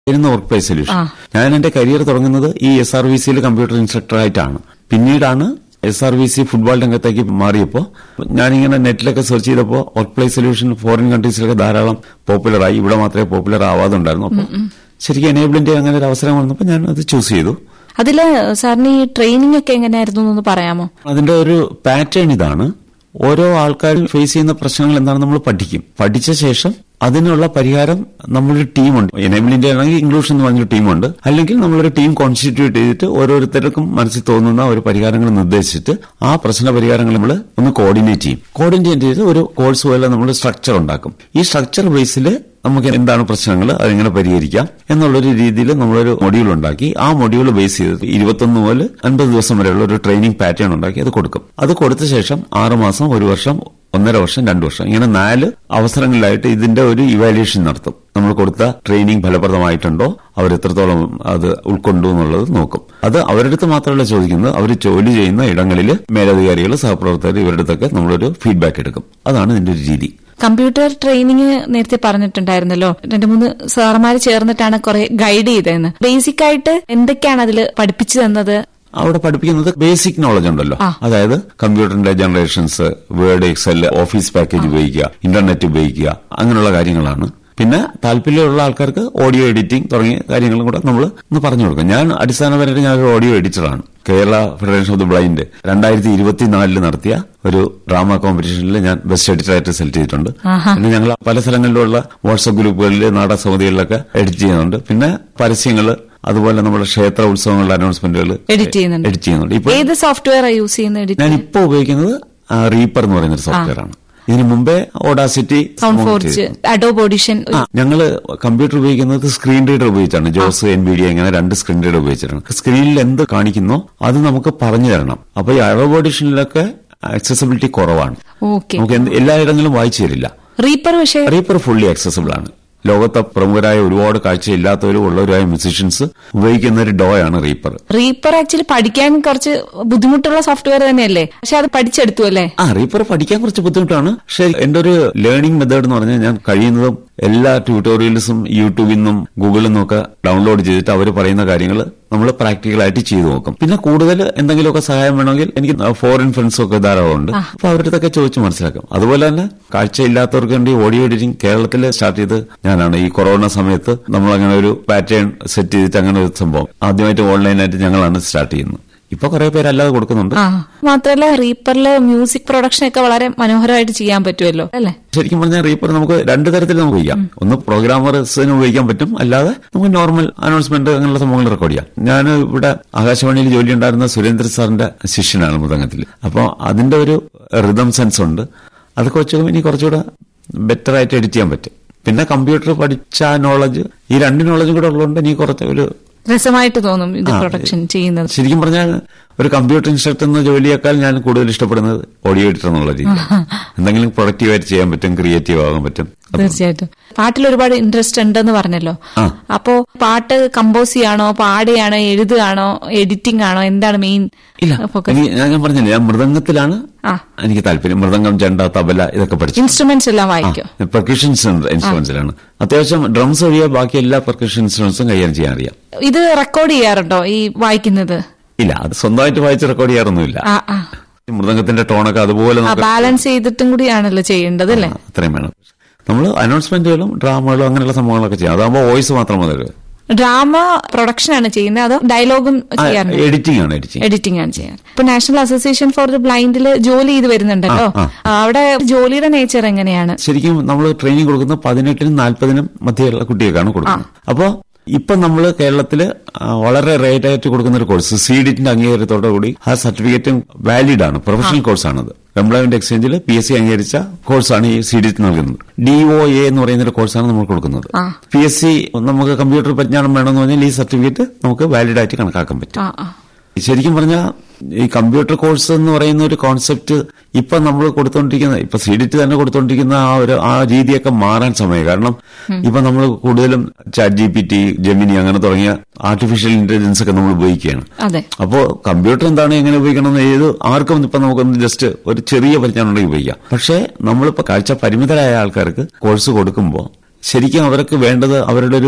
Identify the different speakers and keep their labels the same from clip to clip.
Speaker 1: ഇരുന്ന work place solution ഞാൻ എന്റെ കരിയർ തുടങ്ങുന്നത് ഈ എസ് ആർ വി സിയിൽ കമ്പ്യൂട്ടർ ഇൻസ്ട്രക്ടർ ആയിട്ടാണ് പിന്നീടാണ് S R V C football രംഗത്തേക്ക് മാറിയപ്പോൾ ഞാനിങ്ങനെ നെറ്റിലൊക്കെ സെർച്ച് ചെയ്തപ്പോൾ വർക്ക് പ്ലേസ് സൊല്യൂഷൻ ഫോറിൻ കൺട്രീസിലൊക്കെ ധാരാളം പോപ്പുലറായി ഇവിടെ മാത്രമേ പോപ്പുലർ ആവാതുണ്ടായിരുന്നു അപ്പോൾ ശരിക്കും എനേബിളിന്റെ അങ്ങനെ ഒരു അവസരം വന്നപ്പോൾ ഞാൻ അത് ചൂസ് ചെയ്തു
Speaker 2: അതില് സാറിന് ഈ ട്രെയിനിങ് ഒക്കെ എങ്ങനെയായിരുന്നു എന്നൊന്ന് പറയാമോ
Speaker 1: അതിന്റെ ഒരു പാറ്റേൺ ഇതാണ് ഓരോ ആൾക്കാരും ഫേസ് ചെയ്യുന്ന പ്രശ്നങ്ങൾ എന്താണെന്ന് നമ്മൾ പഠിക്കും പഠിച്ച ശേഷം അതിനുള്ള പരിഹാരം നമ്മളൊരു ടീമുണ്ട് എനേബിൾ ഇന്ത്യ ആണെങ്കിൽ ഇംഗ്ലീഷ് എന്ന് പറഞ്ഞൊരു ടീമുണ്ട് അല്ലെങ്കിൽ നമ്മളൊരു ടീം കോൺസ്റ്റിറ്റ്യൂട്ട് ചെയ്തിട്ട് ഓരോരുത്തർക്കും മനസ്സിൽ തോന്നുന്ന ഒരു പരിഹാരങ്ങൾ നിർദ്ദേശിച്ചിട്ട് ആ പ്രശ്ന പരിഹാരങ്ങൾ നമ്മൾ ഒന്ന് കോർഡിനേറ്റ് ചെയ്യും കോർഡിനേറ്റ് ചെയ്ത് ഒരു കോഴ്സ് പോലെ നമ്മൾ സ്ട്രക്ചർ ഉണ്ടാക്കും ഈ സ്ട്രക്ചർ ബേസിൽ നമുക്ക് എന്താണ് പ്രശ്നങ്ങൾ അതെങ്ങനെ പരിഹരിക്കാം എന്നുള്ളൊരു രീതിയിൽ നമ്മളൊരു മൊഡ്യൂൾ ഉണ്ടാക്കി ആ മൊഡ്യൂൾ ബേസ് ചെയ്ത് ഇരുപത്തൊന്ന് മുതൽ അൻപത് ദിവസം വരെയുള്ള ഒരു ട്രെയിനിങ് പാറ്റേൺ ഉണ്ടാക്കി അത് കൊടുക്കും അത് കൊടുത്ത ശേഷം ആറ് മാസം ഒരു വർഷം ഒന്നര വർഷം രണ്ടു വർഷം ഇങ്ങനെ നാല് അവസരങ്ങളിലായിട്ട് ഇതിന്റെ ഒരു ഇവാലുവേഷൻ നടത്തും നമ്മൾ കൊടുത്ത ട്രെയിനിങ് ഫലപ്രദമായിട്ടുണ്ടോ അവർ എത്രത്തോളം അത് ഉൾക്കൊണ്ടു എന്നുള്ളത് നോക്കും അത് അവരുടെ അടുത്ത് മാത്രമല്ല ചോദിക്കുന്നത് അവർ ജോലി ചെയ്യുന്ന ഇടങ്ങളിൽ മേലധികാരികൾ സഹപ്രവർത്തകർ ഇവരുടെ അടുത്തൊക്കെ നമ്മളൊരു ഫീഡ്ബാക്ക് എടുക്കും അതാണ് ഇതിന്റെ ഒരു രീതി
Speaker 2: കമ്പ്യൂട്ടർ ട്രെയിനിങ് നേരത്തെ പറഞ്ഞിട്ടുണ്ടായിരുന്നല്ലോ രണ്ട് മൂന്ന് സാറന്മാര് ചേർന്നിട്ടാണ് കുറെ ഗൈഡ് ചെയ്തതെന്ന് ബേസിക് ആയിട്ട് എന്തൊക്കെയാണ് അതിൽ പഠിപ്പിച്ചു തന്നത്
Speaker 1: അവിടെ പഠിപ്പിക്കുന്നത് ബേസിക് നോളജ് ഉണ്ടല്ലോ അതായത് കമ്പ്യൂട്ടറിന്റെ generations word Excel office package ഉപയോഗിക്കുക ഇന്റർനെറ്റ് ഉപയോഗിക്കുക അങ്ങനെയുള്ള കാര്യങ്ങളാണ് പിന്നെ താല്പര്യമുള്ള ആൾക്കാർക്ക് ഓഡിയോ എഡിറ്റിംഗ് തുടങ്ങിയ കാര്യങ്ങളും കൂടെ നമ്മൾ ഒന്ന് പറഞ്ഞു കൊടുക്കും ഞാൻ അടിസ്ഥാനപരമായിട്ട് ഞാൻ ഒരു ഓഡിയോ എഡിറ്ററാണ് Kerala federation of the blind രണ്ടായിരത്തി ഇരുപത്തിനാലില് നടത്തിയ ഒരു ഡ്രാമ കോമ്പറ്റീഷനിൽ ഞാൻ ബെസ്റ്റ് എഡിറ്ററായിട്ട് സെലക്ട് ചെയ്തിട്ടുണ്ട് പിന്നെ ഞങ്ങൾ പല സ്ഥലങ്ങളിലുള്ള വാട്സ്ആപ്പ് ഗ്രൂപ്പുകളിൽ നാടക സമിതികളിലൊക്കെ എഡിറ്റ് ചെയ്യുന്നുണ്ട് പിന്നെ പരസ്യങ്ങള് അതുപോലെ നമ്മുടെ ക്ഷേത്ര ഉത്സവങ്ങളുടെ അനൗൺസ്മെന്റുകൾ
Speaker 2: എഡിറ്റ് ചെയ്യുന്നുണ്ട്
Speaker 1: എഡിറ്റ് ചെയ്യുന്നുണ്ട് ഇപ്പൊ
Speaker 2: ഏത് സോഫ്റ്റ്വെയർ യൂസ് ചെയ്യുന്ന എഡിറ്റ്
Speaker 1: ഞാൻ ഇപ്പോൾ ഉപയോഗിക്കുന്നത് റീപ്പർ എന്ന് പറയുന്ന ഒരു സോഫ്റ്റ്വെയർ ആണ് ഇതിനു മുമ്പേ Audacity
Speaker 2: Sound Forge Adobe Audition
Speaker 1: ഞങ്ങള് കമ്പ്യൂട്ടർ ഉപയോഗിക്കുന്നത് സ്ക്രീൻ റീഡർ ഉപയോഗിച്ചാണ് ജോസ് എൻ ബി ഡി ഇങ്ങനെ രണ്ട് സ്ക്രീൻ റീഡർ ഉപയോഗിച്ചിട്ടാണ് സ്ക്രീനിൽ എന്ത് കാണിക്കുന്നോ അത് നമുക്ക് പറഞ്ഞു തരണം അപ്പൊ ഈ അഡോബ് ഓഡിഷനിലൊക്കെ ആക്സസിബിലിറ്റി കുറവാണ്
Speaker 2: ഓക്കെ
Speaker 1: നമുക്ക് എന്ത് എല്ലായിടങ്ങളിലും വായിച്ചു തരില്ല
Speaker 2: റീപ്പർ പക്ഷേ
Speaker 1: റീപ്പർ ഫുള്ളി ആക്സസിബിൾ ആണ് ലോകത്തെ പ്രമുഖരായ ഒരുപാട് കാഴ്ചയില്ലാത്തവരും ഉള്ളവരായ മ്യൂസീഷ്യൻസ് ഉപയോഗിക്കുന്ന ഒരു ഡോ ആണ് റീപ്പർ
Speaker 2: റീപ്പർ ആക്ച്വലി പഠിക്കാൻ കുറച്ച് ബുദ്ധിമുട്ടുള്ള സോഫ്റ്റ്വെയർ തന്നെയല്ലേ പക്ഷെ അത് പഠിച്ചെടുത്തു അല്ലേ
Speaker 1: ആ റീപ്പർ പഠിക്കാൻ കുറച്ച് ബുദ്ധിമുട്ടാണ് പക്ഷെ എന്റെ ഒരു ലേണിംഗ് മെത്തേഡ് എന്ന് പറഞ്ഞാൽ ഞാൻ കഴിയുന്നതും എല്ലാ ട്യൂട്ടോറിയൽസും യൂട്യൂബിൽ നിന്നും ഗൂഗിളിൽ നിന്നും ഒക്കെ ഡൗൺലോഡ് ചെയ്തിട്ട് അവർ പറയുന്ന കാര്യങ്ങൾ നമ്മൾ പ്രാക്ടിക്കലായിട്ട് ചെയ്തു നോക്കും പിന്നെ കൂടുതൽ എന്തെങ്കിലുമൊക്കെ സഹായം വേണമെങ്കിൽ എനിക്ക് ഫോറിൻ ഫ്രണ്ട്സും ഒക്കെ ധാരാളം ഉണ്ട് അപ്പൊ അവരുടെ അടുത്തൊക്കെ ചോദിച്ച് മനസ്സിലാക്കും അതുപോലെ തന്നെ കാഴ്ചയില്ലാത്തവർക്ക് വേണ്ടി ഓഡിയോ എഡിറ്റിംഗ് കേരളത്തിൽ സ്റ്റാർട്ട് ചെയ്ത് ഞാനാണ് ഈ കൊറോണ സമയത്ത് നമ്മൾ അങ്ങനെ ഒരു പാറ്റേൺ സെറ്റ് ചെയ്തിട്ട് അങ്ങനെ ഒരു സംഭവം ആദ്യമായിട്ട് ഓൺലൈനായിട്ട് ഞങ്ങളാണ് സ്റ്റാർട്ട് ചെയ്യുന്നത് ഇപ്പൊ കുറെ പേര് അല്ലാതെ കൊടുക്കുന്നുണ്ട്
Speaker 2: ആ മാത്രല്ല റീപ്പറില് മ്യൂസിക് പ്രൊഡക്ഷൻ ഒക്കെ വളരെ മനോഹരമായിട്ട് ചെയ്യാൻ പറ്റുമല്ലോ അല്ലേ
Speaker 1: ശരിക്കും പറഞ്ഞാൽ റീപ്പർ നമുക്ക് രണ്ട് തരത്തിൽ നമുക്ക് ഉപയോഗിക്കാം ഒന്ന് പ്രോഗ്രാമേഴ്സിന് ഉപയോഗിക്കാൻ പറ്റും അല്ലാതെ നമുക്ക് നോർമൽ അനൗൺസ്മെന്റ് അങ്ങനെയുള്ള സംഭവങ്ങൾ റെക്കോർഡ് ചെയ്യാം ഞാൻ ഇവിടെ ആകാശവാണിയിൽ ജോലി ഉണ്ടായിരുന്ന സുരേന്ദ്ര സാറിന്റെ ശിഷ്യനാണ് മൃദംഗത്തിൽ അപ്പോൾ അതിന്റെ ഒരു റിതം സെൻസ് ഉണ്ട് അതൊക്കെ വെച്ച് ഇനി കുറച്ചുകൂടെ ബെറ്റർ ആയിട്ട് എഡിറ്റ് ചെയ്യാൻ പറ്റും പിന്നെ കമ്പ്യൂട്ടർ പഠിച്ച നോളജ് ഈ രണ്ട് നോളജും കൂടെ ഉള്ളതുകൊണ്ട് ഇനി കുറച്ച് ഒരു
Speaker 2: രസമായിട്ട് തോന്നും ഇത് പ്രൊഡക്ഷൻ ചെയ്യുന്നത്
Speaker 1: ശരിക്കും പറഞ്ഞാൽ ഒരു കമ്പ്യൂട്ടർ ഇൻസ്ട്രക്ടർ എന്ന ജോലിയേക്കാൾ ഞാൻ കൂടുതൽ ഇഷ്ടപ്പെടുന്നത് ഓഡിയോ എഡിറ്റർ എന്നുള്ള രീതി എന്തെങ്കിലും പ്രൊഡക്റ്റീവായിട്ട് ചെയ്യാൻ പറ്റും ക്രിയേറ്റീവ് ആകാൻ പറ്റും
Speaker 2: തീർച്ചയായിട്ടും പാട്ടിൽ ഒരുപാട് ഇൻട്രസ്റ്റ് ഉണ്ടെന്ന് പറഞ്ഞല്ലോ
Speaker 1: ആ.
Speaker 2: അപ്പോ പാട്ട് കമ്പോസ് ചെയ്യാണോ പാടുകയാണോ എഴുതുകയാണോ എഡിറ്റിംഗ് ആണോ എന്താണ് മെയിൻ
Speaker 1: ഇല്ല എനിക്ക് ഞാൻ ഞാൻ പറഞ്ഞില്ലേ ഞാൻ മൃദംഗത്തിലാണ്
Speaker 2: ആ.
Speaker 1: എനിക്ക് താല്പര്യം മൃദംഗം ചെണ്ട തബല ഇതൊക്കെ പഠിച്ചു
Speaker 2: ഇൻസ്ട്രുമെന്റ്സ് എല്ലാം വായിക്കോ
Speaker 1: പെർക്കഷൻസ് ഇൻസ്ട്രുമെന്റ്സിലാണ് അത്യാവശ്യം ഡ്രംസ് ഒഴികെ ബാക്കി എല്ലാ പെർക്കഷൻ ഇൻസ്ട്രുമെന്റ്സും കൈകാര്യം ചെയ്യാൻ അറിയാം
Speaker 2: ഇത് റെക്കോർഡ് ചെയ്യാറുണ്ടോ ഈ വായിക്കുന്നത്
Speaker 1: ഇല്ല അത് സ്വന്തമായിട്ട് വായിച്ച് റെക്കോർഡ് ചെയ്യാറൊന്നുമില്ല
Speaker 2: ആ ആ
Speaker 1: ഈ മൃദംഗത്തിന്റെ ടോണൊക്കെ അതുപോലെ
Speaker 2: ആ
Speaker 1: നമുക്ക്
Speaker 2: ബാലൻസ് ചെയ്തിട്ടും കൂടിയാണല്ലോ ചെയ്യേണ്ടത് അല്ലേ
Speaker 1: ആ, അത്രയും വേണം നമ്മൾ അനൗൺസ്മെന്റുകളും ഡ്രാമകളും അങ്ങനെയുള്ള സംഭവങ്ങളൊക്കെ ചെയ്യാം അതാകുമ്പോൾ വോയിസ് മാത്രം മതി
Speaker 2: ഡ്രാമ പ്രൊഡക്ഷൻ ആണ് ചെയ്യുന്നത് അതോ ഡയലോഗും ചെയ്യാറുണ്ട്
Speaker 1: എഡിറ്റിംഗ് ആണ് എഡിറ്റിംഗ്
Speaker 2: എഡിറ്റിംഗ് ആണ് ചെയ്യാൻ ഇപ്പൊ നാഷണൽ അസോസിയേഷൻ ഫോർ ദി ബ്ലൈൻഡിൽ ജോലി ചെയ്ത് വരുന്നുണ്ടല്ലോ
Speaker 1: ആ,
Speaker 2: ആ, അവിടെ ജോലിയുടെ നേച്ചർ എങ്ങനെയാണ്
Speaker 1: ശരിക്കും നമ്മൾ ട്രെയിനിങ് കൊടുക്കുന്നത് പതിനെട്ടിനും നാൽപ്പതിനും മധ്യയുള്ള കുട്ടികൾക്കാണ് കൊടുക്കുന്നത് അപ്പോ ഇപ്പൊ നമ്മൾ കേരളത്തില് ആ, വളരെ റേറ്റ് ആയിട്ട് കൊടുക്കുന്ന ഒരു കോഴ്സ് സി ഡിറ്റിന്റെ അംഗീകാരത്തോടു കൂടി ആ സർട്ടിഫിക്കറ്റും വാലിഡ് ആണ് പ്രൊഫഷണൽ കോഴ്സാണത് എംപ്ലോയ്മെന്റ് എക്സ്ചേഞ്ചിൽ പി എസ് സി അംഗീകരിച്ച കോഴ്സാണ് ഈ സി ഡിറ്റ് നൽകുന്നത് ഡി ഒ എ എന്ന് പറയുന്ന ഒരു കോഴ്സാണ് നമ്മൾ കൊടുക്കുന്നത്
Speaker 2: ആ.
Speaker 1: പി എസ് സി നമുക്ക് കമ്പ്യൂട്ടർ പരിജ്ഞാനം വേണമെന്ന് പറഞ്ഞാൽ ഈ സർട്ടിഫിക്കറ്റ് നമുക്ക് വാലിഡ് ആയിട്ട് കണക്കാക്കാൻ പറ്റും
Speaker 2: ആ ആ
Speaker 1: ശരിക്കും പറഞ്ഞാൽ ഈ കമ്പ്യൂട്ടർ കോഴ്സ് എന്ന് പറയുന്ന ഒരു കോൺസെപ്റ്റ് ഇപ്പൊ നമ്മൾ കൊടുത്തോണ്ടിരിക്കുന്ന ഇപ്പൊ സി ഡിറ്റ് തന്നെ കൊടുത്തോണ്ടിരിക്കുന്ന ആ ഒരു ആ രീതിയൊക്കെ മാറാൻ സമയം കാരണം ഇപ്പൊ നമ്മൾ കൂടുതലും chat G P T Gemini അങ്ങനെ തുടങ്ങിയ ആർട്ടിഫിഷ്യൽ ഇന്റലിജൻസ് ഒക്കെ നമ്മൾ ഉപയോഗിക്കുകയാണ്
Speaker 2: അതെ
Speaker 1: അപ്പോ കമ്പ്യൂട്ടർ എന്താണ് എങ്ങനെ ഉപയോഗിക്കണം എന്ന് ഏത് ആർക്കും ഇപ്പൊ നമുക്കൊന്ന് ജസ്റ്റ് ഒരു ചെറിയ പരിജ്ഞാനം ഉണ്ടെങ്കിൽ ഉപയോഗിക്കാം പക്ഷേ നമ്മളിപ്പോ കാഴ്ച പരിമിതരായ ആൾക്കാർക്ക് കോഴ്സ് കൊടുക്കുമ്പോൾ ശരിക്കും അവർക്ക് വേണ്ടത് അവരുടെ ഒരു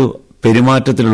Speaker 1: പെരുമാറ്റത്തിലുള്ള